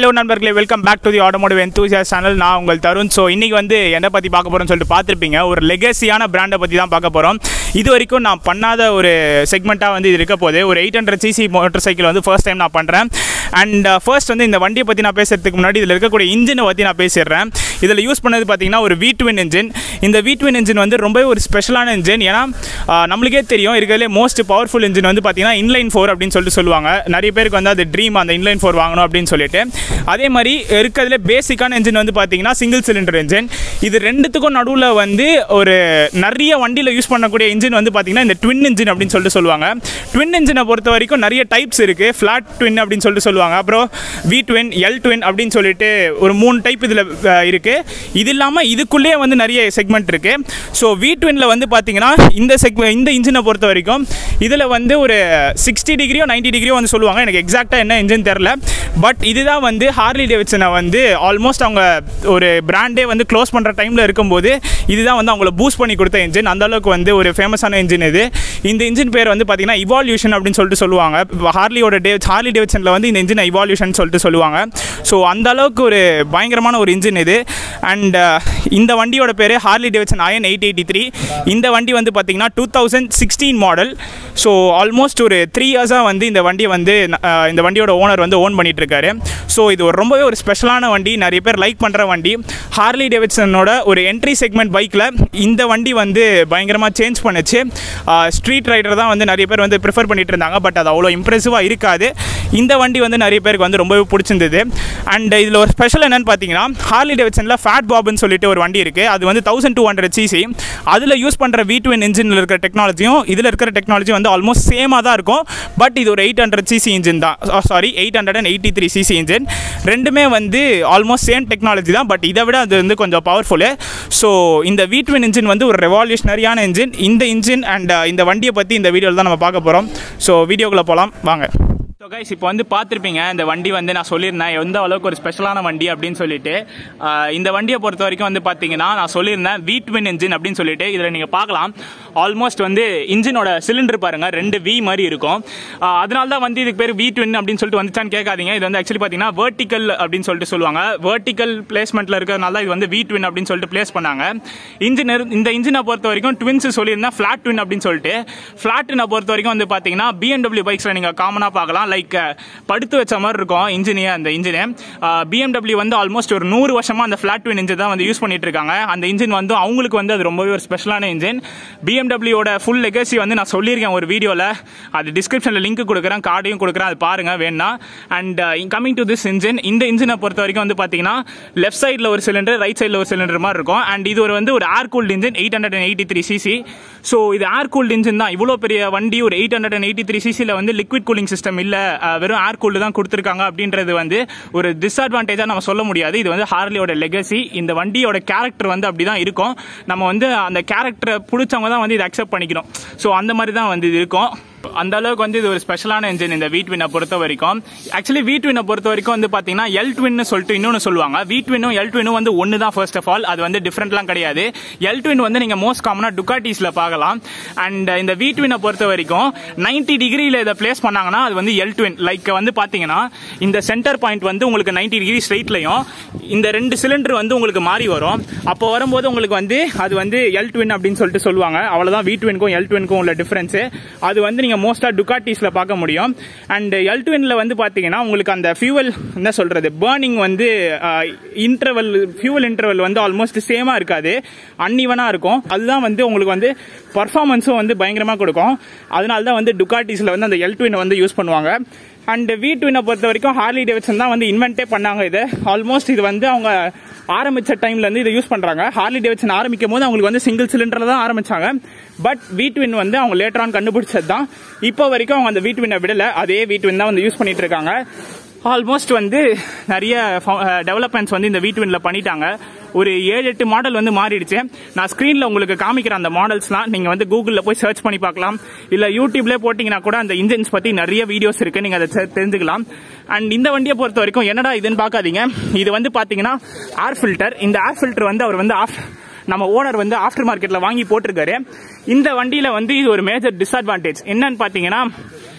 hello நண்பர்களே welcome back to the automotive enthusiast channel நான் உங்கள் தருண் ஸோ இன்றைக்கி வந்து எதை பற்றி பார்க்க போகிறோம்னு சொல்லிட்டு பார்த்துருப்பீங்க ஒரு லெகசியான பிராண்டை பற்றி தான் பார்க்க போகிறோம் இது வரைக்கும் நான் பண்ணாத ஒரு செக்மெண்ட்டாக வந்து இது இருக்க போகுது ஒரு eight hundred CC motorcycle வந்து ஃபர்ஸ்ட் டைம் நான் பண்ணுறேன் அண்ட் ஃபர்ஸ்ட் வந்து இந்த வண்டியை பற்றி நான் பேசுறதுக்கு முன்னாடி இதில் இருக்கக்கூடிய இன்ஜினை பற்றி நான் பேசிடுறேன் இதில் யூஸ் பண்ணது பார்த்தீங்கன்னா ஒரு வி ட்வின் இன்ஜின் இந்த வி ட்வின் இன்ஜின் வந்து ரொம்பவே ஒரு ஸ்பெஷலான இன்ஜின் ஏன்னா ஆஹ், நம்மளுக்கே தெரியும் இருக்கிறதுலே மோஸ்ட் பவர்ஃபுல் இன்ஜின் வந்து பார்த்தீங்கன்னா இன்லைன் ஃபோர் அப்படின்னு சொல்லிட்டு சொல்லுவாங்க நிறைய பேருக்கு வந்து அது ட்ரீம் அந்த இன்லைன் ஃபோர் வாங்கணும் அப்படின்னு சொல்லிட்டு அதே மாதிரி இருக்கிறதுல பேசிக்கான இன்ஜின் வந்து பார்த்தீங்கன்னா சிங்கிள் சிலிண்டர் இன்ஜின் இது ரெண்டுத்துக்கும் நடுவில் வந்து ஒரு நிறைய வண்டியில் யூஸ் பண்ணக்கூடிய இன்ஜின் வந்து பார்த்தீங்கன்னா இந்த ட்வின் இன்ஜின் அப்படின்னு சொல்லிட்டு சொல்லுவாங்க ட்வின் இன்ஜினை பொறுத்த வரைக்கும் நிறைய டைப்ஸ் இருக்குது ஃப்ளாட் ட்வின் அப்படின்னு சொல்லிட்டு சொல்லுவாங்க அப்புறம் வி ட்வின் எல் ட்வின் அப்படின்னு சொல்லிட்டு ஒரு மூணு டைப் இதில் இருக்குது இது இல்லாமல் இதுக்குள்ளேயே வந்து நிறைய செக்மெண்ட் இருக்குது ஸோ வி ட்வினில் வந்து பார்த்தீங்கன்னா இந்த செக் இந்த இன்ஜினை பொறுத்த வரைக்கும் இதில் வந்து ஒரு சிக்ஸ்டி டிகிரியோ 90 டிகிரியோ வந்து சொல்லுவாங்க எனக்கு எக்ஸாக்டாக என்ன இன்ஜின் தெரில பட் இதுதான் வந்து ஹார்லி டேவிட்சனை வந்து ஆல்மோஸ்ட் அவங்க ஒரு பிராண்டே வந்து க்ளோஸ் பண்ணுற டைமில் இருக்கும்போது இதுதான் வந்து அவங்கள பூஸ்ட் பண்ணி கொடுத்த இன்ஜின் அந்த அளவுக்கு வந்து ஒரு ஃபேமஸான இன்ஜின் இது இந்த இன்ஜின் பேர் வந்து பார்த்தீங்கன்னா இவால்யூஷன் அப்படின்னு சொல்லிட்டு சொல்லுவாங்க ஹார்லியோட டே ஹார்லி டேவிட்சனில் வந்து இந்த இன்ஜின் இவால்யூஷன் சொல்லிட்டு சொல்லுவாங்க ஸோ அந்த அளவுக்கு ஒரு பயங்கரமான ஒரு இன்ஜின் இது அண்ட் இந்த வண்டியோட பேர் Harley Davidson iron eight eighty three இந்த வண்டி வந்து பார்த்தீங்கன்னா two thousand sixteen model so almost ஒரு த்ரீ இயர்ஸாக வந்து இந்த வண்டியை வந்து அஹ், இந்த வண்டியோட ஓனர் வந்து ஓன் பண்ணிட்டு இருக்காரு ஸோ இது ஒரு ரொம்பவே ஒரு ஸ்பெஷலான வண்டி நிறைய பேர் லைக் பண்ணுற வண்டி ஹார்லி டேவிட்சனோட ஒரு என்ட்ரி செக்மெண்ட் பைக்கில் இந்த வண்டி வந்து பயங்கரமாக சேஞ்ச் பண்ணுச்சு ஸ்ட்ரீட் ரைடர் தான் வந்து நிறைய பேர் வந்து ப்ரிஃபர் பண்ணிட்டு இருந்தாங்க பட் அது அவ்வளோ இம்ப்ரெசிவாக இருக்காது இந்த வண்டி வந்து நிறைய பேருக்கு வந்து ரொம்பவே பிடிச்சிருந்தது அண்ட் இதில் ஒரு ஸ்பெஷல் என்னன்னு பார்த்தீங்கன்னா ஹார்லி டேவிட்சனில் ஃபேட் பாப்னு சொல்லிட்டு ஒரு வண்டி இருக்குது அது வந்து தௌசண்ட் டூ ஹண்ட்ரட் சிசி அதில் யூஸ் பண்ணுற வி டுவென் இன்ஜினில் இருக்கிற டெக்னாலஜியும் இதில் இருக்கிற டெக்னாலஜி வந்து ஆல்மோஸ்ட் சேமாக தான் இருக்கும் பட் இது ஒரு எயிட் ஹண்ட்ரட் சிசி இன்ஜின் தான் sorry eight hundred and eighty three CC engine ரெண்டுமே வந்து ஆல்மோஸ்ட் சேம் டெக்னாலஜி தான் பட் இதை விட அது வந்து கொஞ்சம் பவர்ஃபுல்லு ஸோ இந்த வி டுவென் இன்ஜின் வந்து ஒரு ரெவால்யூஷனரியான இன்ஜின் இந்த இன்ஜின் அண்ட் இந்த வண்டியை பற்றி இந்த வீடியோவில் தான் நம்ம பார்க்க போகிறோம் ஸோ வீடியோக்குள்ளே போகலாம் வாங்க ஸோ கைஸ் இப்போ வந்து பார்த்துருப்பீங்க இந்த வண்டி வந்து நான் சொல்லியிருந்தேன் எந்த அளவுக்கு ஒரு ஸ்பெஷலான வண்டி அப்படின்னு சொல்லிட்டு ஆஹ் இந்த வண்டியை பொறுத்த வரைக்கும் வந்து பார்த்தீங்கன்னா நான் சொல்லியிருந்தேன் வி ட்வின் இன்ஜின் அப்படின்னு சொல்லிட்டு இதில் நீங்கள் பார்க்கலாம் ஆல்மோஸ்ட் வந்து இன்ஜினோட சிலிண்டர் பாருங்க ரெண்டு வி மாதிரி இருக்கும் ஆஹ் அதனால தான் வந்து இதுக்கு பேர் வி ட்வின் அப்படின்னு சொல்லிட்டு வந்துச்சான்னு கேட்காதீங்க இது வந்து ஆக்சுவலி பார்த்தீங்கன்னா வெர்டிக்கல் அப்படின்னு சொல்லிட்டு சொல்லுவாங்க வெர்டிக்கல் பிளேஸ்மெண்ட்டில் இருக்கிறதுனால தான் இது வந்து வி ட்வின் அப்படின்னு சொல்லிட்டு பிளேஸ் பண்ணாங்க இன்ஜினியர் இந்த இன்ஜினை பொறுத்த வரைக்கும் ட்வின்ஸ் சொல்லியிருந்தேன் ஃபிளாட் ட்வின் அப்படின்னு சொல்லிட்டு ஃபிளாட் ட்வினை பொறுத்த வரைக்கும் வந்து பார்த்தீங்கன்னா பிஎன்டபிள்யூ பைக்ஸில் நீங்கள் காமனாக பார்க்கலாம் லைக் படுத்து வச்ச மாதிரி இருக்கும் இன்ஜினே அந்த இன்ஜினு பிஎம்டபிள்யூ வந்து ஆல்மோஸ்ட் ஒரு நூறு வருஷமாக அந்த ஃபிளாட் ட்வின் இன்ஜின் தான் வந்து யூஸ் பண்ணிட்டு இருக்காங்க அந்த இன்ஜின் வந்து அவங்களுக்கு வந்து அது ரொம்பவே ஒரு ஸ்பெஷலான இன்ஜின் பிஎம்டபிள்யூட ஃபுல் லெகசி வந்து நான் சொல்லியிருக்கேன் ஒரு வீடியோவில் அது டிஸ்கிரிப்ஷனில் லிங்க் கொடுக்குறேன் கார்டையும் கொடுக்குறேன் அது பாருங்க வேணா and coming to this engine இந்த இன்ஜினை பொறுத்த வரைக்கும் வந்து பார்த்தீங்கன்னா லெஃப்ட் சைடில் ஒரு சிலிண்டர் ரைட் சைடில் ஒரு சிலிண்டர் மாதிரி இருக்கும் அண்ட் இது ஒரு வந்து ஒரு air cooled engine eight hundred and eighty three CC so இது ஏர் கூல்ட் இன்ஜின் தான் இவ்வளோ பெரிய வண்டி ஒரு eight hundred and eighty three சிசியில் வந்து லிக்விட் கூலிங் சிஸ்டம் இல்லை வெறும் ஏர் கூல்டு தான் கொடுத்துருக்காங்க அப்படின்றது வந்து ஒரு டிஸ்அட்வான்டேஜாக நம்ம சொல்ல முடியாது இது வந்து ஹார்லியோட லெகசி இந்த வண்டியோட கேரக்டர் வந்து அப்படி தான் இருக்கும் நம்ம வந்து அந்த கேரக்டரை பிடிச்சவங்க தான் வந்து இதை அக்செப்ட் பண்ணிக்கணும் ஸோ அந்த மாதிரி தான் வந்து இது இருக்கும் அந்த அளவுக்கு வந்து இது ஒரு ஸ்பெஷலான இன்ஜின் இந்த வீட் ட்வினை பொறுத்த வரைக்கும் ஆக்சுவலி வீட் ட்வினை பொறுத்த வரைக்கும் வந்து பார்த்தீங்கன்னா எல் ட்வின்னு சொல்லிட்டு இன்னொன்று சொல்லுவாங்க வீட் ட்வினும் எல் ட்வினும் வந்து ஒன்று தான் ஃபர்ஸ்ட் ஆஃப் ஆல் அது வந்து டிஃப்ரெண்ட்லாம் கிடையாது எல் ட்வின் வந்து நீங்கள் மோஸ்ட் காமனாக டுக்காட்டிஸில் பார்க்கலாம் அண்ட் இந்த வீட் ட்வினை பொறுத்த வரைக்கும் 90 டிகிரியில் இதை பிளேஸ் பண்ணாங்கன்னா அது வந்து எல் ட்வின் லைக் வந்து பார்த்தீங்கன்னா இந்த சென்டர் பாயிண்ட் வந்து உங்களுக்கு 90 டிகிரி ஸ்ட்ரெயிட்லையும் இந்த ரெண்டு சிலிண்டர் வந்து உங்களுக்கு மாறி வரும் அப்போ வரும்போது உங்களுக்கு வந்து அது வந்து எல் ட்வின் அப்படின்னு சொல்லிட்டு சொல்லுவாங்க அவ்வளோதான் வீ ட்வினுக்கும் எல் ட்வினுக்கும் உள்ள டிஃபரன்ஸ் அது வந்து நீங்கள் மோஸ்ட்டாக டுக்காட்டிஸில் பார்க்க முடியும் அண்ட் எல் ட்வினில் வந்து பார்த்தீங்கன்னா உங்களுக்கு அந்த ஃபியூவல் என்ன சொல்கிறது பேர்னிங் வந்து இன்டர்வல் ஃபியூவல் இன்டர்வல் வந்து ஆல்மோஸ்ட் சேமாக இருக்காது அன்இவனாக இருக்கும் அதுதான் வந்து உங்களுக்கு வந்து பர்ஃபார்மன்ஸும் வந்து பயங்கரமாக கொடுக்கும் அதனால தான் வந்து டுக்காட்டிஸில் வந்து அந்த எல் ட்வினை வந்து யூஸ் பண்ணுவாங்க அண்ட் வி ட்வினை பொறுத்த வரைக்கும் ஹார்லி டேவிட்சன் தான் வந்து இன்வென்ட்டே பண்ணாங்க இது ஆல்மோஸ்ட் இது வந்து அவங்க ஆரம்பிச்ச டைம்ல இருந்து இதை யூஸ் பண்றாங்க ஹார்லி டேவிட்சன் ஆரம்பிக்கும் போது அவங்களுக்கு வந்து சிங்கிள் சிலிண்டர்ல தான் ஆரம்பிச்சாங்க பட் வி ட்வின் வந்து அவங்க லேட்டர் ஆன் கண்டுபிடிச்சது தான் இப்போ வரைக்கும் அவங்க அந்த வி ட்வினை விடல அதே வி ட்வின் தான் வந்து யூஸ் பண்ணிட்டு இருக்காங்க ஆல்மோஸ்ட் வந்து நிறைய டெவலப்மெண்ட்ஸ் வந்து இந்த வி ட்வின்ல பண்ணிட்டாங்க ஒரு ஏழு எட்டு மாடல் வந்து மாறிடுச்சு நான் ஸ்க்ரீனில் உங்களுக்கு காமிக்கிற அந்த மாடல்ஸ்லாம் நீங்கள் வந்து கூகுளில் போய் சர்ச் பண்ணி பார்க்கலாம் இல்லை யூடியூப்லேயே போட்டிங்கன்னா கூட அந்த இன்ஜின்ஸ் பற்றி நிறைய வீடியோஸ் இருக்குது நீங்கள் அதை தெ- தெரிஞ்சுக்கலாம் அண்ட் இந்த வண்டியை பொறுத்த வரைக்கும் என்னடா இதுன்னு பார்க்காதீங்க இது வந்து பார்த்தீங்கன்னா ஏர் ஃபில்டர் இந்த ஏர் ஃபில்டர் வந்து அவர் வந்து ஆஃப் நம்ம ஓனர் வந்து ஆஃப்டர் மார்க்கெட்டில் வாங்கி போட்டிருக்காரு இந்த வண்டியில் வந்து இது ஒரு மேஜர் டிஸ்அட்வான்டேஜ் என்னன்னு பார்த்தீங்கன்னா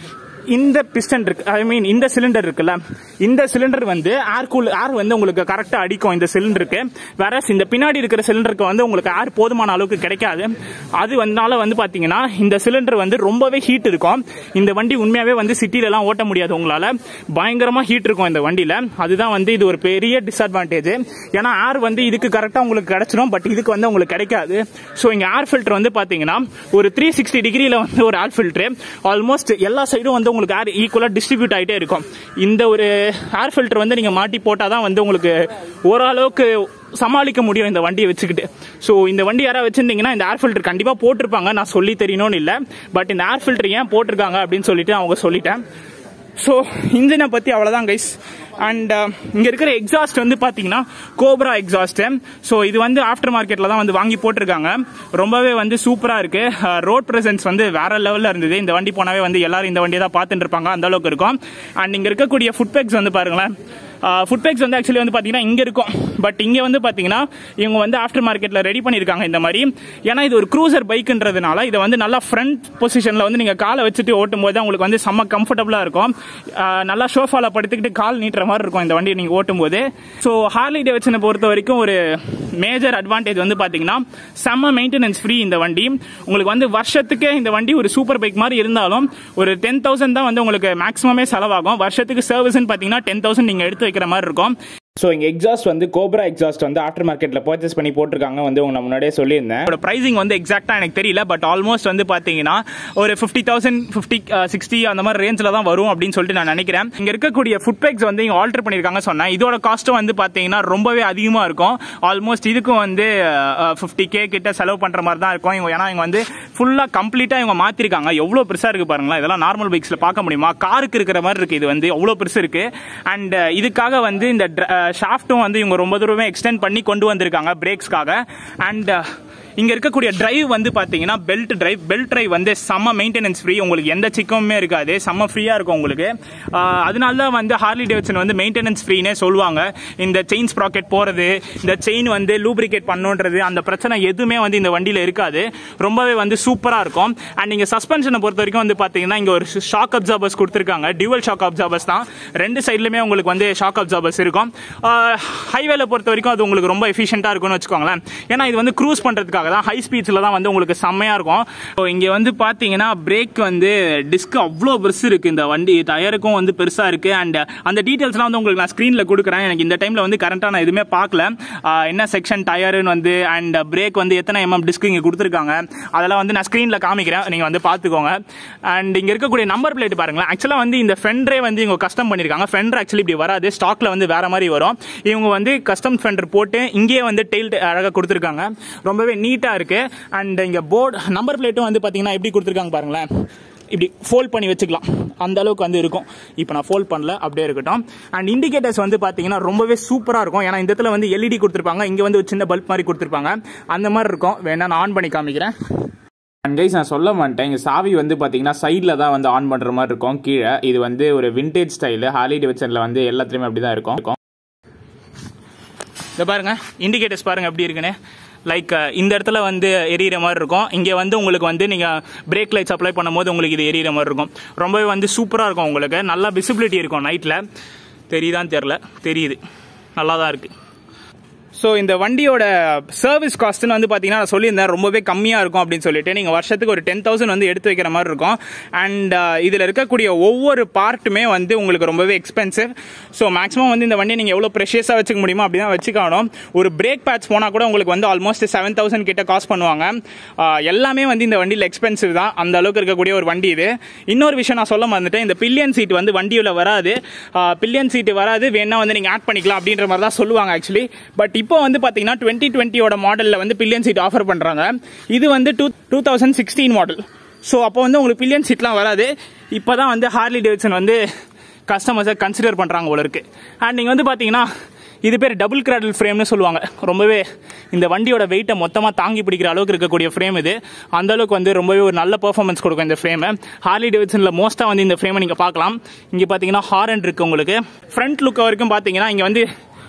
இந்த பிஸ்டன் இருக்கு ஐ மீன் இந்த சிலிண்டர் இருக்குல்ல இந்த சிலிண்டர் வந்து ஏர் கூல் ஏர் வந்து உங்களுக்கு கரெக்டா அடிக்கும் இந்த சிலிண்டருக்கு வேற இந்த பின்னாடி இருக்கிற சிலிண்டருக்கு வந்து உங்களுக்கு ஏர் போதுமான அளவுக்கு கிடைக்காது அது வந்தால வந்து பாத்தீங்கன்னா இந்த சிலிண்டர் வந்து ரொம்பவே ஹீட் இருக்கும் இந்த வண்டி உண்மையாவே வந்து சிட்டில எல்லாம் ஓட்ட முடியாது உங்களால பயங்கரமா ஹீட் இருக்கும் இந்த வண்டியில அதுதான் வந்து இது ஒரு பெரிய டிஸ்அட்வான்டேஜ் ஏன்னா ஏர் வந்து இதுக்கு கரெக்டா உங்களுக்கு கிடைச்சிடும் பட் இதுக்கு வந்து உங்களுக்கு கிடைக்காது ஸோ இங்க ஏர் ஃபில்டர் வந்து பாத்தீங்கன்னா ஒரு த்ரீ சிக்ஸ்டி டிகிரியில வந்து ஒரு ஏர் ஃபில்டர் ஆல்மோஸ்ட் எல்லா சைடும் வந்து உங்களுக்கு ஏர் ஈக்குவலா டிஸ்ட்ரிபியூட் ஆகிட்டே இருக்கும் இந்த ஒரு ஏர் ஃபில்டர் வந்து நீங்க மாட்டி போட்டாதான் வந்து உங்களுக்கு ஓரளவுக்கு சமாளிக்க முடியும் இந்த வண்டியை வச்சுக்கிட்டு ஸோ இந்த வண்டி யாராவது வச்சிருந்தீங்கன்னா இந்த ஏர் ஃபில்டர் கண்டிப்பாக போட்டிருப்பாங்க நான் சொல்லி தெரியணும்னு இல்லை பட் இந்த ஏர் ஃபில்டர் ஏன் போட்டிருக்காங்க அப்படின்னு சொல்லிட்டு அவங்க சொல்லிட்டேன் ஸோ இன்ஜினை பற்றி அவ்வளோதான் கைஸ் அண்ட் இங்கே இருக்கிற எக்ஸாஸ்ட் வந்து பார்த்தீங்கன்னா கோப்ரா எக்ஸாஸ்ட்டு ஸோ இது வந்து ஆஃப்டர் மார்க்கெட்டில் தான் வந்து வாங்கி போட்டிருக்காங்க ரொம்பவே வந்து சூப்பராக இருக்குது ரோட் ப்ரெசன்ஸ் வந்து வேற லெவலில் இருந்தது இந்த வண்டி போனாவே வந்து எல்லாரும் இந்த வண்டியை தான் பார்த்துட்டு இருப்பாங்க அந்த அளவுக்கு இருக்கும் அண்ட் இங்கே இருக்கக்கூடிய ஃபுட் பேக்ஸ் வந்து பாருங்களேன் ஃபுட் பேக்ஸ் வந்து ஆக்சுவலி வந்து பார்த்தீங்கன்னா இங்கே இருக்கும் பட் இங்கே வந்து பார்த்தீங்கன்னா இவங்க வந்து ஆஃப்டர் மார்க்கெட்டில் ரெடி பண்ணியிருக்காங்க இந்த மாதிரி ஏன்னா இது ஒரு க்ரூசர் பைக்குன்றதுனால இதை வந்து நல்லா ஃப்ரண்ட் பொசிஷனில் வந்து நீங்கள் காலை வச்சுட்டு ஓட்டும் போது உங்களுக்கு வந்து செம்ம கம்ஃபர்டபுளாக இருக்கும் ஆஹ் நல்லா ஷோஃபால படுத்துக்கிட்டு கால் நீட்டுற மாதிரி இருக்கும் இந்த வண்டியை நீங்கள் ஓட்டும் போது ஸோ ஹார்லி டேவிட்சனை பொறுத்த வரைக்கும் ஒரு மேஜர் அட்வான்டேஜ் வந்து பார்த்தீங்கன்னா செம்ம மெயின்டெனன்ஸ் ஃப்ரீ இந்த வண்டி உங்களுக்கு வந்து வருஷத்துக்கு இந்த வண்டி ஒரு சூப்பர் பைக் மாதிரி இருந்தாலும் ஒரு டென் தௌசண்ட் தான் வந்து உங்களுக்கு மேக்ஸிமமே செலவாகும் வருஷத்துக்கு சர்வீஸ்னு பார்த்தீங்கன்னா டென் தௌசண்ட் நீங்கள் எடுத்து வைக்கிற மாதிரி இருக்கும் ஸோ இங்கே எக்ஸாஸ்ட் வந்து கோப்ரா எக்ஸாஸ்ட் வந்து ஆஃப்டர் மார்க்கெட்டில் பர்ச்சேஸ் பண்ணி போட்டிருக்காங்க வந்து உங்க நான் முன்னாடியே சொல்லியிருந்தேன் அதோட ப்ரைசிங் வந்து எக்ஸாக்டாக எனக்கு தெரியல பட் ஆல்மோஸ்ட் வந்து பார்த்தீங்கன்னா ஒரு ஃபிஃப்டி தௌசண்ட் ஃபிஃப்டி சிக்ஸ்டி அந்த மாதிரி ரேஞ்சில் தான் வரும் அப்படின்னு சொல்லிட்டு நான் நினைக்கிறேன் இங்கே இருக்கக்கூடிய ஃபுட் பேக்ஸ் வந்து இங்கே ஆல்டர் பண்ணியிருக்காங்க சொன்னேன் இதோட காஸ்ட்டும் வந்து பார்த்தீங்கன்னா ரொம்பவே அதிகமாக இருக்கும் ஆல்மோஸ்ட் இதுக்கும் வந்து ஃபிஃப்டி கே கிட்ட செலவு பண்ணுற மாதிரி தான் இருக்கும் இவங்க ஏன்னா இவங்க வந்து ஃபுல்லாக கம்ப்ளீட்டாக இவங்க மாற்றிருக்காங்க எவ்வளோ பெருசாக இருக்குது பாருங்களேன் இதெல்லாம் நார்மல் பைக்ஸில் பார்க்க முடியுமா காருக்கு இருக்கிற மாதிரி இருக்குது இது வந்து எவ்வளோ பெருசு இருக்குது அண்ட் இதுக்காக வந்து இந்த ஷாஃப்ட்டும் வந்து இவங்க ரொம்ப தூரமே எக்ஸ்டெண்ட் பண்ணி கொண்டு வந்திருக்காங்க பிரேக்ஸ்க்காக அண்ட் இங்க இருக்கக்கூடிய டிரைவ் வந்து பாத்தீங்கன்னா பெல்ட் டிரைவ் பெல்ட் டிரைவ் வந்து செம்ம மெயின்டெனன்ஸ் ஃப்ரீ உங்களுக்கு எந்த சிக்கமுமே இருக்காது செம்ம ஃப்ரீயா இருக்கும் உங்களுக்கு ஆஹ் அதனால தான் வந்து ஹார்லி டேவிட்சன் வந்து மெயின்டெனன்ஸ் ஃப்ரீனே சொல்லுவாங்க இந்த செயின் ஸ்ப்ராக்கெட் போறது இந்த செயின் வந்து லூப்ரிகேட் பண்ணுன்றது அந்த பிரச்சனை எதுவுமே வந்து இந்த வண்டியில இருக்காது ரொம்பவே வந்து சூப்பரா இருக்கும் அண்ட் நீங்க சஸ்பென்ஷனை பொறுத்த வரைக்கும் வந்து பாத்தீங்கன்னா இங்க ஒரு ஷாக் அப்சர்வர்ஸ் கொடுத்துருக்காங்க டியூவல் ஷாக் அப்சர்வர்ஸ் தான் ரெண்டு சைட்லயுமே உங்களுக்கு வந்து ஷாக் அப்சர்வர்ஸ் இருக்கும் ஹைவேல பொறுத்த வரைக்கும் அது உங்களுக்கு ரொம்ப எஃபிஷியண்டா இருக்கும்னு வச்சுக்கோங்களேன் ஏன்னா இது வந்து க்ரூஸ் பண்றதுக்காக தான் ஹை ஸ்பீட்ஸ்ல தான் வந்து உங்களுக்கு செம்மையா இருக்கும் ஸோ இங்க வந்து பாத்தீங்கன்னா பிரேக் வந்து டிஸ்க் அவ்வளோ பெருசு இருக்கு இந்த வண்டி டயருக்கும் வந்து பெருசா இருக்கு அண்ட் அந்த டீடைல்ஸ்லாம் வந்து உங்களுக்கு நான் ஸ்க்ரீன்ல கொடுக்குறேன் எனக்கு இந்த டைம்ல வந்து கரண்டா நான் எதுவுமே பார்க்கல ஆஹ் என்ன செக்ஷன் டயருன்னு வந்து அண்ட் பிரேக் வந்து எத்தனை எம்எம் டிஸ்க் இங்க கொடுத்துருக்காங்க அதெல்லாம் வந்து நான் ஸ்க்ரீன்ல காமிக்கிறேன் நீங்க வந்து பாத்துக்கோங்க அண்ட் இங்க இருக்கக்கூடிய நம்பர் பிளேட் பாருங்களேன் ஆக்சுவலா வந்து இந்த ஃபெண்டரே வந்து இவங்க கஸ்டம் பண்ணிருக்காங்க ஃபெண்டர் ஆக்சுவலி இப்படி வராது ஸ்டாக்ல வந்து வேற மாதிரி வரும் இவங்க வந்து கஸ்டம் ஃபெண்டர் போட்டு இங்கேயே வந்து டெயில் அழகா கொடுத்துருக்காங்க ரொம்பவே நீட்டா இருக்கு அண்ட் இங்க போர்டு நம்பர் பிளேட்டும் வந்து பாத்தீங்கன்னா எப்படி கொடுத்துருக்காங்க பாருங்களேன் இப்படி ஃபோல்ட் பண்ணி வச்சுக்கலாம் அந்த அளவுக்கு வந்து இருக்கும் இப்போ நான் ஃபோல்ட் பண்ணல அப்படியே இருக்கட்டும் அண்ட் இண்டிகேட்டர்ஸ் வந்து பார்த்தீங்கன்னா ரொம்பவே சூப்பராக இருக்கும் ஏன்னா இந்த இடத்துல வந்து எல்இடி கொடுத்துருப்பாங்க இங்கே வந்து ஒரு சின்ன பல்ப் மாதிரி கொடுத்துருப்பாங்க அந்த மாதிரி இருக்கும் வேணா நான் ஆன் பண்ணி காமிக்கிறேன் அண்ட் கைஸ் நான் சொல்ல மாட்டேன் இங்கே சாவி வந்து பார்த்தீங்கன்னா சைடில் தான் வந்து ஆன் பண்ணுற மாதிரி இருக்கும் கீழே இது வந்து ஒரு விண்டேஜ் ஸ்டைலு ஹாலி டிவிஷனில் வந்து எல்லாத்துலேயுமே அப்படி தான் இருக்கும் இதை பாருங்க இண்டிகேட்டர்ஸ் பாருங்க எப்படி இருக்குன்னு லைக் இந்த இடத்துல வந்து எரியிற மாதிரி இருக்கும் இங்கே வந்து உங்களுக்கு வந்து நீங்கள் பிரேக் லைட்ஸ் அப்ளை பண்ணும்போது உங்களுக்கு இது எரியிற மாதிரி இருக்கும் ரொம்பவே வந்து சூப்பராக இருக்கும் உங்களுக்கு நல்லா விசிபிலிட்டி இருக்கும் நைட்டில் தெரியுதான்னு தெரில தெரியுது நல்லா தான் இருக்குது ஸோ இந்த வண்டியோட சர்வீஸ் காஸ்ட்னு வந்து பார்த்தீங்கன்னா நான் சொல்லியிருந்தேன் ரொம்பவே கம்மியாக இருக்கும் அப்படின்னு சொல்லிட்டு நீங்கள் வருஷத்துக்கு ஒரு டென் தௌசண்ட் வந்து எடுத்து வைக்கிற மாதிரி இருக்கும் அண்ட் இதில் இருக்கக்கூடிய ஒவ்வொரு பார்ட்டுமே வந்து உங்களுக்கு ரொம்பவே எக்ஸ்பென்சிவ் ஸோ மேக்ஸிமம் வந்து இந்த வண்டியை நீங்கள் எவ்வளோ ப்ரெஷியஸாக வச்சுக்க முடியுமோ அப்படி தான் வச்சுக்கணும் ஒரு பிரேக் பேட்ச் போனால் கூட உங்களுக்கு வந்து ஆல்மோஸ்ட் செவன் தௌசண்ட் கிட்ட காஸ்ட் பண்ணுவாங்க ஆஹ் எல்லாமே வந்து இந்த வண்டியில் எக்ஸ்பென்சிவ் தான் அந்த அளவுக்கு இருக்கக்கூடிய ஒரு வண்டி இது இன்னொரு விஷயம் நான் சொல்ல மறந்துட்டேன் இந்த பில்லியன் சீட் வந்து வண்டியில் வராது பில்லியன் சீட் வராது வேணா வந்து நீங்கள் ஆட் பண்ணிக்கலாம் அப்படின்ற மாதிரி தான் சொல்லுவாங்க ஆக்சுவலி பட் இப்போ வந்து பார்த்தீங்கன்னா டுவெண்ட்டி டுவெண்ட்டியோட மாடலில் வந்து பில்லியன் சீட் ஆஃபர் பண்ணுறாங்க இது வந்து two two thousand sixteen model so அப்போ வந்து உங்களுக்கு பில்லியன் சீட்லாம் வராது இப்போ தான் வந்து ஹார்லி டேவிட்சன் வந்து கஸ்டமர்ஸை கன்சிடர் பண்ணுறாங்க போல இருக்கு அண்ட் நீங்கள் வந்து பார்த்தீங்கன்னா இது பேர் டபுள் கிராடல் ஃப்ரேம்னு சொல்லுவாங்க ரொம்பவே இந்த வண்டியோட வெயிட்டை மொத்தமாக தாங்கி பிடிக்கிற அளவுக்கு இருக்கக்கூடிய ஃப்ரேம் இது அந்த அளவுக்கு வந்து ரொம்பவே ஒரு நல்ல பெர்ஃபார்மன்ஸ் கொடுக்கும் இந்த ஃப்ரேமை ஹார்லி டேவிட்சனில் மோஸ்ட்டாக வந்து இந்த ஃப்ரேமை நீங்கள் பார்க்கலாம் இங்கே பார்த்தீங்கன்னா ஹாரன் இருக்கு உங்களுக்கு ஃப்ரண்ட் லுக் வரைக்கும் பார்த்தீங்கன்னா இங்கே வந்து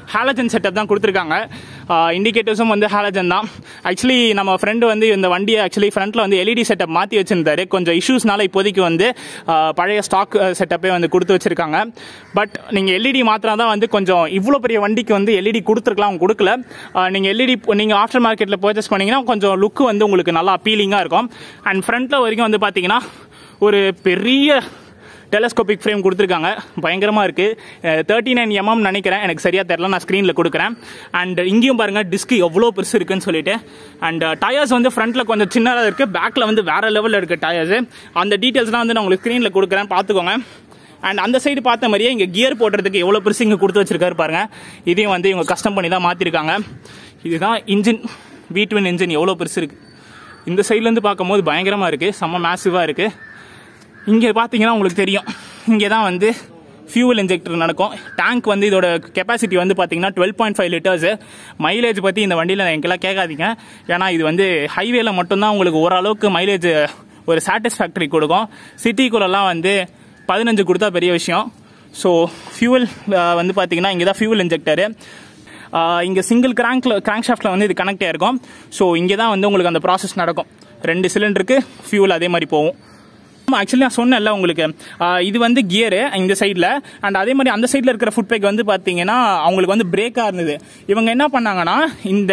ஹாலஜன் செட்டப் தான் கொடுத்துருக்காங்க இண்டிகேட்டர்ஸும் வந்து ஹாலஜன் தான் ஆக்சுவலி நம்ம ஃப்ரெண்டு வந்து இந்த வண்டியை ஆக்சுவலி ஃப்ரண்ட்டில் வந்து எல்இடி செட்டப் மாற்றி வச்சிருந்தாரு கொஞ்சம் இஷ்யூஸ்னால இப்போதைக்கு வந்து ஆஹ், பழைய ஸ்டாக் செட்டப்பே வந்து கொடுத்து வச்சிருக்காங்க பட் நீங்கள் எல்இடி மாத்திரம் தான் வந்து கொஞ்சம் இவ்வளோ பெரிய வண்டிக்கு வந்து எல்இடி கொடுத்துருக்கலாம் அவங்க கொடுக்கல நீங்கள் எல்இடி நீங்கள் ஆஃப்டர் மார்க்கெட்டில் பர்ச்சேஸ் பண்ணீங்கன்னா கொஞ்சம் லுக்கு வந்து உங்களுக்கு நல்லா அப்பீலிங்காக இருக்கும் அண்ட் ஃப்ரண்ட்டில் வரைக்கும் வந்து பார்த்தீங்கன்னா ஒரு பெரிய டெலஸ்கோபிக் ஃப்ரேம் கொடுத்துருக்காங்க பயங்கரமாக இருக்குது தேர்ட்டி நைன் எம்எம் நினைக்கிறேன் எனக்கு சரியாக தெரில நான் ஸ்க்ரீனில் கொடுக்குறேன் அண்ட் இங்கேயும் பாருங்கள் டிஸ்க் எவ்வளோ பெருசு இருக்குன்னு சொல்லிட்டு அண்ட் டயர்ஸ் வந்து ஃப்ரண்ட்டில் கொஞ்சம் சின்னதாக இருக்குது பேக்கில் வந்து வேறு லெவலில் இருக்குது டயர்ஸ் அந்த டீட்டெயில்ஸ்லாம் வந்து நான் உங்களுக்கு ஸ்க்ரீனில் கொடுக்குறேன் பார்த்துக்கோங்க அண்ட் அந்த சைடு பார்த்த மாதிரியே இங்கே கியர் போடுறதுக்கு எவ்வளோ பெருசு இங்கே கொடுத்து வச்சிருக்காரு பாருங்க இதையும் வந்து இவங்க கஸ்டம் பண்ணி தான் மாற்றிருக்காங்க இதுதான் இன்ஜின் வி ட்வின் இன்ஜின் எவ்வளோ பெருசு இருக்குது இந்த சைட்லேருந்து பார்க்கும்போது பயங்கரமாக இருக்குது செம்ம மேசிவாக இருக்குது இங்கே பார்த்தீங்கன்னா உங்களுக்கு தெரியும் இங்கே தான் வந்து ஃபியூவல் இன்ஜெக்டர் நடக்கும் டேங்க் வந்து இதோட கெப்பாசிட்டி வந்து பார்த்தீங்கன்னா twelve point five litres mileage பற்றி இந்த வண்டியில் எங்கெல்லாம் கேட்காதீங்க ஏன்னா இது வந்து ஹைவேல மட்டும்தான் உங்களுக்கு ஓரளவுக்கு மைலேஜ் ஒரு சாட்டிஸ்ஃபேக்டரி கொடுக்கும் சிட்டிக்குள்ளெல்லாம் வந்து பதினஞ்சு கொடுத்தா பெரிய விஷயம் ஸோ ஃபியூவல் வந்து பார்த்தீங்கன்னா இங்கே தான் ஃபியூவல் இன்ஜெக்டரு இங்கே சிங்கிள் கிராங்க்ல கிராங்க் ஷாஃப்டில் வந்து இது கனெக்ட் ஆயிருக்கும் ஸோ இங்கே தான் வந்து உங்களுக்கு அந்த ப்ராசஸ் நடக்கும் ரெண்டு சிலிண்டருக்கு ஃபியூவல் அதே மாதிரி போகும் ஆமாம் ஆக்சுவலி நான் சொன்னேன்ல உங்களுக்கு ஆஹ் இது வந்து கியரு இந்த சைடில் அண்ட் அதே மாதிரி அந்த சைடில் இருக்கிற ஃபுட் பேக் வந்து பார்த்தீங்கன்னா அவங்களுக்கு வந்து பிரேக்காக இருந்தது இவங்க என்ன பண்ணாங்கன்னா இந்த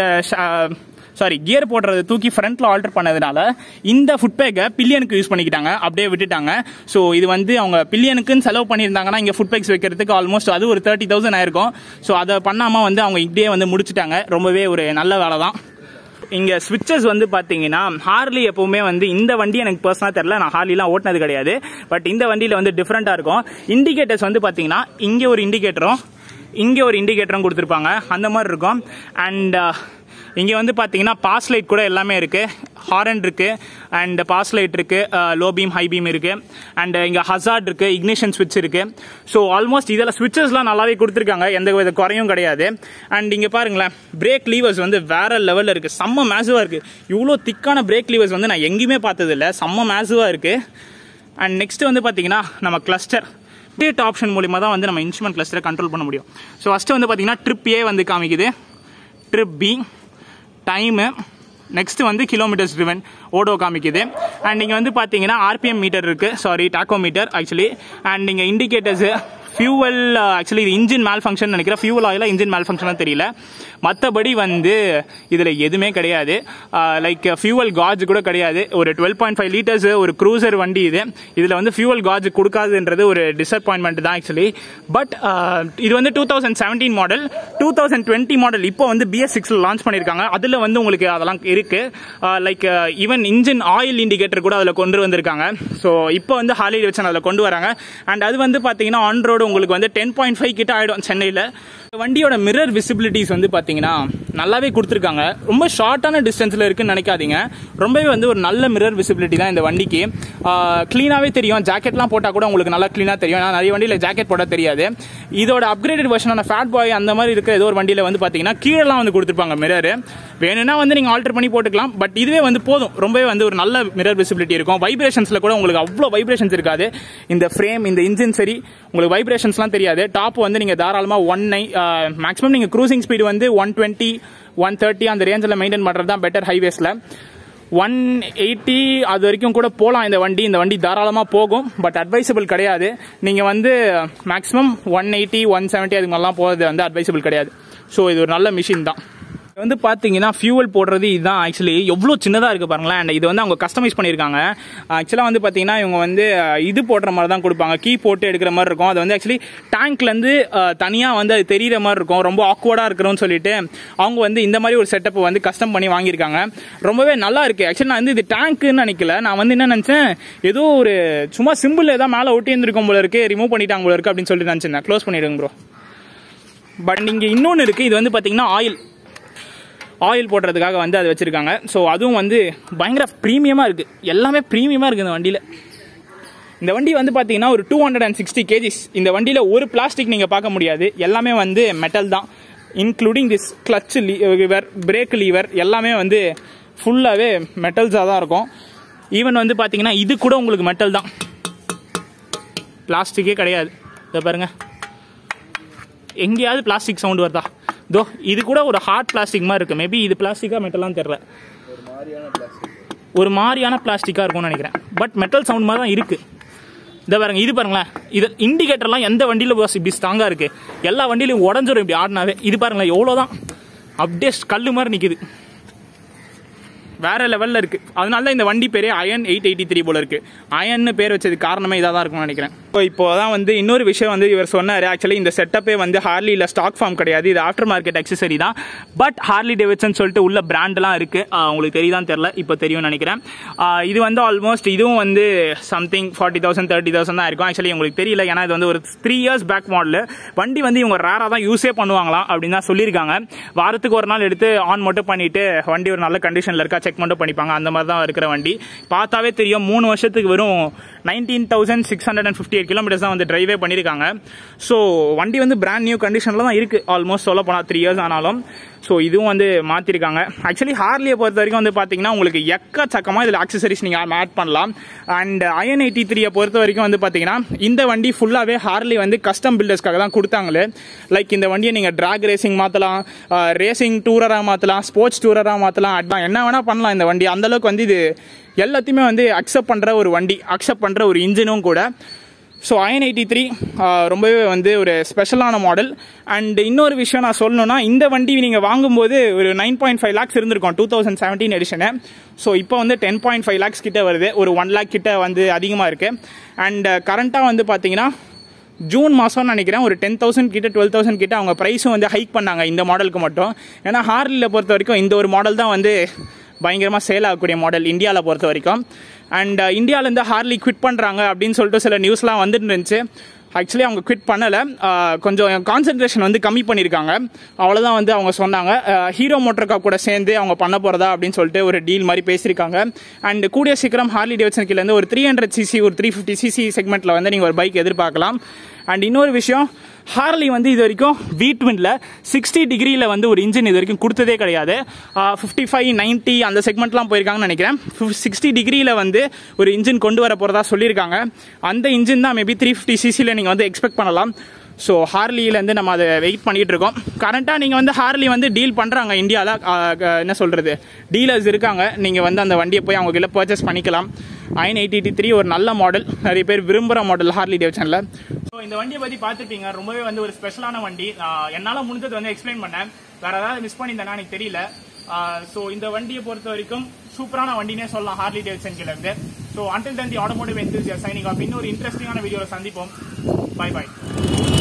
சாரி கியர் போடுறத தூக்கி ஃப்ரண்ட்ல ஆல்டர் பண்ணதுனால இந்த ஃபுட் பேக்கை பில்லியனுக்கு யூஸ் பண்ணிக்கிட்டாங்க அப்படியே விட்டுட்டாங்க ஸோ இது வந்து அவங்க பில்லியனுக்குன்னு செலவு பண்ணியிருந்தாங்கன்னா இங்கே ஃபுட் பேக்ஸ் வைக்கிறதுக்கு ஆல்மோஸ்ட் அது ஒரு தேர்ட்டி தௌசண்ட் ஆயிருக்கும் ஸோ அதை பண்ணாமல் வந்து அவங்க இப்படியே வந்து முடிச்சிட்டாங்க ரொம்பவே ஒரு நல்ல வேலை தான் இங்க ஸ்விட்சஸ் வந்து பாத்தீங்கன்னா ஹார்லி எப்பவுமே வந்து இந்த வண்டி எனக்கு பர்சனலா தெரியல நான் ஹார்லிலாம் ஓட்டினது கிடையாது பட் இந்த வண்டியில வந்து டிஃப்ரெண்டா இருக்கும் இண்டிகேட்டர்ஸ் வந்து பாத்தீங்கன்னா இங்க ஒரு இண்டிகேட்டரும் இங்க ஒரு இண்டிகேட்டரும் கொடுத்துருப்பாங்க அந்த மாதிரி இருக்கும் அண்ட் இங்கே வந்து பார்த்தீங்கன்னா பாஸ் லைட் கூட எல்லாமே இருக்குது ஹாரன் இருக்குது அண்ட் பாஸ் லைட் இருக்குது லோ பீம் ஹை பீம் இருக்குது அண்ட் இங்கே ஹசார்ட் இருக்குது இக்னிஷன் ஸ்விட்ச் இருக்குது ஸோ ஆல்மோஸ்ட் இதில் ஸ்விட்சஸ்லாம் நல்லாவே கொடுத்துருக்காங்க எந்த வித குறையும் கிடையாது அண்ட் இங்கே பாருங்களேன் பிரேக் லீவர்ஸ் வந்து வேற லெவலில் இருக்குது செம்ம மேசுவாக இருக்குது இவ்வளோ திக்கான பிரேக் லீவர்ஸ் வந்து நான் எங்கேயுமே பார்த்ததில்ல செம்ம மேசுவாக இருக்குது அண்ட் நெக்ஸ்ட் வந்து பார்த்தீங்கன்னா நம்ம கிளஸ்டர் டேட் ஆப்ஷன் மூலிமா தான் வந்து நம்ம இன்ஸ்ட்ருமெண்ட் கிளஸ்டரை கண்ட்ரோல் பண்ண முடியும் ஸோ ஃபஸ்ட்டு வந்து பார்த்தீங்கன்னா ட்ரிப் ஏ வந்து காமிக்குது ட்ரிப் பி டைமு நெக்ஸ்ட் வந்து கிலோமீட்டர்ஸ் ட்ரிவன் ஓடோ காமிக்குது அண்ட் இங்கே வந்து பார்த்தீங்கன்னா ஆர்பிஎம் மீட்டர் இருக்குது sorry tachometer actually and இங்கே இண்டிகேட்டர்ஸு ஃபியூவல் ஆக்சுவலி இது இன்ஜின் மேல் ஃபங்க்ஷன் நினைக்கிறேன் ஃபியூவல் ஆயில இன்ஜின் மேல் ஃபங்க்ஷன் தெரியல மற்றபடி வந்து இதில் எதுவுமே கிடையாது லைக் ஃபியூவல் காஜ் கூட கிடையாது ஒரு டுவெல் பாயிண்ட் ஃபைவ் லிட்டர்ஸ் ஒரு க்ரூசர் வண்டி இது இதில் வந்து ஃபியூவல் காஜ் கொடுக்காதுன்றது ஒரு டிசப்பாயின்மெண்ட் தான் ஆக்சுவலி பட் இது வந்து two thousand seventeen model two thousand twenty model இப்போ வந்து பிஎஸ் சிக்ஸில் லான்ச் பண்ணியிருக்காங்க அதில் வந்து உங்களுக்கு அதெல்லாம் இருக்கு like even engine oil indicator கூட அதில் கொண்டு வந்திருக்காங்க ஸோ இப்போ வந்து ஹாலி வச்சு அதில் கொண்டு வராங்க அண்ட் அது வந்து பார்த்தீங்கன்னா ஆன் ரோடு உங்களுக்கு வந்து டென் பாயிண்ட் ஃபைவ் கிட்ட ஆயிடும் சென்னையில் வண்டியோட மிரர் விசிபிலிட்டிஸ் வந்து பார்த்தீங்கன்னா நல்லாவே கொடுத்துருக்காங்க ரொம்ப ஷார்ட்டான டிஸ்டன்ஸில் இருக்குன்னு நினைக்காதீங்க ரொம்பவே வந்து ஒரு நல்ல மிரர் விசிபிலிட்டி தான் இந்த வண்டிக்கு க்ளீனாகவே தெரியும் ஜாக்கெட்லாம் போட்டால் கூட உங்களுக்கு நல்லா க்ளீனாக தெரியும் ஏன்னா நிறைய வண்டியில் ஜாக்கெட் போட தெரியாது இதோட அப்கிரேடட் வெர்ஷனான ஃபேட் பாய் அந்த மாதிரி இருக்கிற ஏதோ ஒரு வண்டியில் வந்து பார்த்தீங்கன்னா கீழெல்லாம் வந்து கொடுத்துருப்பாங்க மிரர் வேணும்னா வந்து நீங்கள் ஆல்டர் பண்ணி போட்டுக்கலாம் பட் இதுவே வந்து போதும் ரொம்பவே வந்து ஒரு நல்ல மிரர் விசிபிலிட்டி இருக்கும் வைப்ரேஷன்ஸில் கூட உங்களுக்கு அவ்வளோ வைப்ரேஷன்ஸ் இருக்காது இந்த ஃப்ரேம் இந்த இன்ஜின் சரி உங்களுக்கு வைப்ரேஷன்ஸ்லாம் தெரியாது டாப் வந்து நீங்கள் தாராளமாக ஒன் நை மேக்ஸிமம் நீங்கள் க்ரூசிங் ஸ்பீடு வந்து ஒன் டுவெண்ட்டி ஒன் தேர்ட்டி அந்த ரேஞ்சில் மெயின்டைன் பண்ணுறது தான் பெட்டர் ஹைவேஸில் ஒன் எயிட்டி அது வரைக்கும் கூட போகலாம் இந்த வண்டி இந்த வண்டி தாராளமாக போகும் பட் அட்வைசபிள் கிடையாது நீங்கள் வந்து maximum one eighty one seventy அதுக்கு மாதிரிலாம் போகிறது வந்து அட்வைசபிள் கிடையாது ஸோ இது ஒரு நல்ல மிஷின் தான் வந்து பார்த்தீங்கன்னா ஃபியூவல் போடுறது இதுதான் ஆக்சுவலி எவ்வளோ சின்னதாக இருக்குது பாருங்களேன் அண்ட் இது வந்து அவங்க கஸ்டமைஸ் பண்ணியிருக்காங்க ஆக்சுவலாக வந்து பார்த்தீங்கன்னா இவங்க வந்து இது போடுற மாதிரி தான் கொடுப்பாங்க கீ போட்டு எடுக்கிற மாதிரி இருக்கும் அது வந்து ஆக்சுவலி டேங்க்லேருந்து தனியாக வந்து அது தெரியிற மாதிரி இருக்கும் ரொம்ப ஆக்வர்டாக இருக்கிறோன்னு சொல்லிட்டு அவங்க வந்து இந்த மாதிரி ஒரு செட்டப் வந்து கஸ்டம் பண்ணி வாங்கியிருக்காங்க ரொம்பவே நல்லா இருக்குது ஆக்சுவலி நான் வந்து இது டேங்க்குன்னு நினைக்கல நான் வந்து என்ன நினச்சேன் ஏதோ ஒரு சும்மா சிம்பிள் ஏதாவது மேலே ஒட்டி இருந்திருக்கும் போல இருக்கு ரிமூவ் பண்ணிட்டாங்க போல இருக்கு அப்படின்னு சொல்லிட்டு நினச்சேன் க்ளோஸ் பண்ணிவிடுங்க ப்ரோ பட் இங்கே இன்னொன்று இருக்குது இது வந்து பார்த்தீங்கன்னா ஆயில் ஆயில் போடுறதுக்காக வந்து அது வச்சுருக்காங்க ஸோ அதுவும் வந்து பயங்கர ப்ரீமியமாக இருக்குது எல்லாமே ப்ரீமியமாக இருக்குது இந்த வண்டியில் இந்த வண்டி வந்து பார்த்தீங்கன்னா ஒரு two hundred and sixty KGs இந்த வண்டியில் ஒரு பிளாஸ்டிக் நீங்கள் பார்க்க முடியாது எல்லாமே வந்து மெட்டல் தான் including this clutch lever brake lever எல்லாமே வந்து ஃபுல்லாகவே மெட்டல்ஸாக தான் இருக்கும் ஈவன் வந்து பார்த்தீங்கன்னா இது கூட உங்களுக்கு மெட்டல் தான் பிளாஸ்டிக்கே கிடையாது இதை பாருங்கள் எங்கேயாவது பிளாஸ்டிக் சவுண்ட் வருதா தோ இது கூட ஒரு ஹார்ட் பிளாஸ்டிக் மாதிரி இருக்குது மேபி இது பிளாஸ்டிக்கா மெட்டலாம் தெரில ஒரு மாதிரியான பிளாஸ்டிக்காக இருக்கும்னு நினைக்கிறேன் பட் மெட்டல் சவுண்ட் மாதிரி தான் இருக்குது இதை பாருங்க இது பாருங்களேன் இது இண்டிகேட்டர்லாம் எந்த வண்டியில் boss இப்படி ஸ்ட்ராங்காக இருக்குது எல்லா வண்டியிலையும் உடஞ்சிரும் இப்படி ஆடினாவே இது பாருங்களேன் எவ்வளோதான் அப்படியே கல் மாதிரி நிற்குது வேற லெவலில் இருக்கு அதனால தான் இந்த வண்டி பேரே அயன் எயிட் எயிட்டி த்ரீ போல இருக்கு அயன்னு பேர் வச்சது காரணமே இதாக தான் இருக்கும்னு நினைக்கிறேன் இப்போ இப்போ தான் வந்து இன்னொரு விஷயம் வந்து இவர் சொன்னார் ஆக்சுவலி இந்த செட்டப்பே வந்து ஹார்லியில் ஸ்டாக் ஃபார்ம் கிடையாது இது ஆஃப்டர் மார்க்கெட் அக்சசரி தான் பட் ஹார்லி டேவிட்சன் சொல்லிட்டு உள்ள பிராண்ட்லாம் இருக்கு ஆஹ் உங்களுக்கு தெரியுதான் தெரில இப்போ தெரியும்னு நினைக்கிறேன் ஆஹ் இது வந்து ஆல்மோஸ்ட் இதுவும் வந்து something forty thousand thirty thousand தான் இருக்கும் ஆக்சுவலி உங்களுக்கு தெரியல ஏன்னா இது வந்து ஒரு த்ரீ இயர்ஸ் பேக் மாடல் வண்டி வந்து இவங்க ரேராக தான் யூஸே பண்ணுவாங்களாம் அப்படின்னு தான் சொல்லியிருக்காங்க வாரத்துக்கு ஒரு நாள் எடுத்து ஆன் மட்டும் பண்ணிட்டு வண்டி ஒரு நல்ல கண்டிஷனில் இருக்கா செக் மட்டும் பண்ணிப்பாங்க அந்த மாதிரி தான் இருக்கிற வண்டி பார்த்தாவே தெரியும் மூணு வருஷத்துக்கு வெறும் nineteen thousand six hundred and fifty eight kilometres தான் வந்து டிரைவே பண்ணியிருக்காங்க ஸோ வண்டி வந்து பிராண்ட் நியூ கண்டிஷனில் தான் இருக்குது ஆல்மோஸ்ட் சொல்ல போனால் த்ரீ இயர்ஸ் ஆனாலும் ஸோ இதுவும் வந்து மாற்றிருக்காங்க ஆக்சுவலி ஹார்லியை பொறுத்த வரைக்கும் வந்து பார்த்தீங்கன்னா உங்களுக்கு எக்கச்சக்கமாக இதில் ஆக்சசரிஸ் நீங்கள் ஆட் பண்ணலாம் அண்ட் ஐஎன் எயிட்டி த்ரீயை பொறுத்த வரைக்கும் வந்து பார்த்தீங்கன்னா இந்த வண்டி ஃபுல்லாகவே ஹார்லி வந்து கஸ்டம் பில்டர்ஸ்க்காக தான் கொடுத்தாங்களே லைக் இந்த வண்டியை நீங்கள் ட்ராக் ரேசிங் மாற்றலாம் ரேசிங் டூரராக மாற்றலாம் ஸ்போர்ட்ஸ் டூரராக மாற்றலாம் அட்வான் என்ன வேணால் பண்ணலாம் இந்த வண்டி அந்தளவுக்கு வந்து இது எல்லாத்தையுமே வந்து அக்செப்ட் பண்ணுற ஒரு வண்டி அக்செப்ட் பண்ணுற ஒரு இன்ஜினும் கூட ஸோ ஐஎன் எயிட்டி த்ரீ ரொம்பவே வந்து ஒரு ஸ்பெஷலான மாடல் அண்ட் இன்னொரு விஷயம் நான் சொல்லணும்னா இந்த வண்டி நீங்கள் வாங்கும்போது ஒரு நைன் பாயிண்ட் ஃபைவ் லேக்ஸ் இருந்திருக்கும் two thousand seventeen edition so இப்போ வந்து டென் பாயிண்ட் ஃபைவ் லேக்ஸ் கிட்ட வருது ஒரு ஒன் லேக் கிட்ட வந்து அதிகமாக இருக்குது அண்ட் கரண்ட்டாக வந்து பார்த்தீங்கன்னா ஜூன் மாதம்னு நினைக்கிறேன் ஒரு டென் தௌசண்ட் கிட்ட டுவெல் தௌசண்ட் கிட்ட அவங்க ப்ரைஸும் வந்து ஹைக் பண்ணாங்க இந்த மாடலுக்கு மட்டும் ஏன்னா ஹார்லியில் பொறுத்த வரைக்கும் இந்த ஒரு மாடல் தான் வந்து பயங்கரமாக சேல் ஆகக்கூடிய மாடல் இந்தியாவில் பொறுத்த வரைக்கும் அண்ட் இந்தியாவிலேருந்து ஹார்லி குவிட் பண்ணுறாங்க அப்படின்னு சொல்லிட்டு சில நியூஸ்லாம் வந்துட்டு இருந்துச்சு ஆக்சுவலி அவங்க குவிட் பண்ணலை கொஞ்சம் கான்சென்ட்ரேஷன் வந்து கம்மி பண்ணியிருக்காங்க அவ்வளோதான் வந்து அவங்க சொன்னாங்க ஹீரோ மோட்டர்கா கூட சேர்ந்து அவங்க பண்ண போகிறதா அப்படின்னு சொல்லிட்டு ஒரு டீல் மாதிரி பேசியிருக்காங்க அண்ட் கூடிய சீக்கிரம் ஹார்லி டேவிட்சன் கீழேருந்து ஒரு த்ரீ ஹண்ட்ரட் சிசி ஒரு த்ரீ ஃபிஃப்டி சிசி செக்மெண்ட்டில் வந்து நீங்கள் ஒரு பைக் எதிர்பார்க்கலாம் அண்ட் இன்னொரு விஷயம் ஹார்லி வந்து இது வரைக்கும் வி ட்வின்ல சிக்ஸ்டி டிகிரியில் வந்து ஒரு இன்ஜின் இது வரைக்கும் கொடுத்ததே கிடையாது ஃபிஃப்டி ஃபைவ் நைன்ட்டி அந்த செக்மெண்ட்லாம் போயிருக்காங்கன்னு நினைக்கிறேன் சிக்ஸ்டி டிகிரியில் வந்து ஒரு இன்ஜின் கொண்டு வர போகிறதா சொல்லியிருக்காங்க அந்த இன்ஜின் தான் மேபி த்ரீ ஃபிஃப்டி சிசியில் நீங்கள் வந்து எக்ஸ்பெக்ட் பண்ணலாம் ஸோ ஹார்லியிலேருந்து நம்ம அதை வெயிட் பண்ணிகிட்டு இருக்கோம் கரண்ட்டாக நீங்கள் வந்து ஹார்லி வந்து டீல் பண்ணுறாங்க இந்தியாவில் என்ன சொல்கிறது டீலர்ஸ் இருக்காங்க நீங்கள் வந்து அந்த வண்டியை போய் அவங்க கீழே பர்ச்சேஸ் பண்ணிக்கலாம் ஐன் எயிட்டி த்ரீ ஒரு நல்ல மாடல் நிறைய பேர் விரும்புகிற மாடல் ஹார்லி டேவிட்சனில் ஸோ இந்த வண்டியை பற்றி பார்த்துருப்பீங்க ரொம்பவே வந்து ஒரு ஸ்பெஷலான வண்டி என்னால் முடிஞ்சது வந்து எக்ஸ்பிளைன் பண்ணேன் வேறு ஏதாவது மிஸ் பண்ணியிருந்தேன்னா எனக்கு தெரியல ஸோ இந்த வண்டியை பொறுத்த வரைக்கும் சூப்பரான வண்டினே சொல்லலாம் ஹார்லி டேவிட்சன் கீழ இருந்து so until then the automotive enthusiast signing off இன்னொரு இன்ட்ரெஸ்டிங்கான வீடியோவில் சந்திப்போம் பை பாய்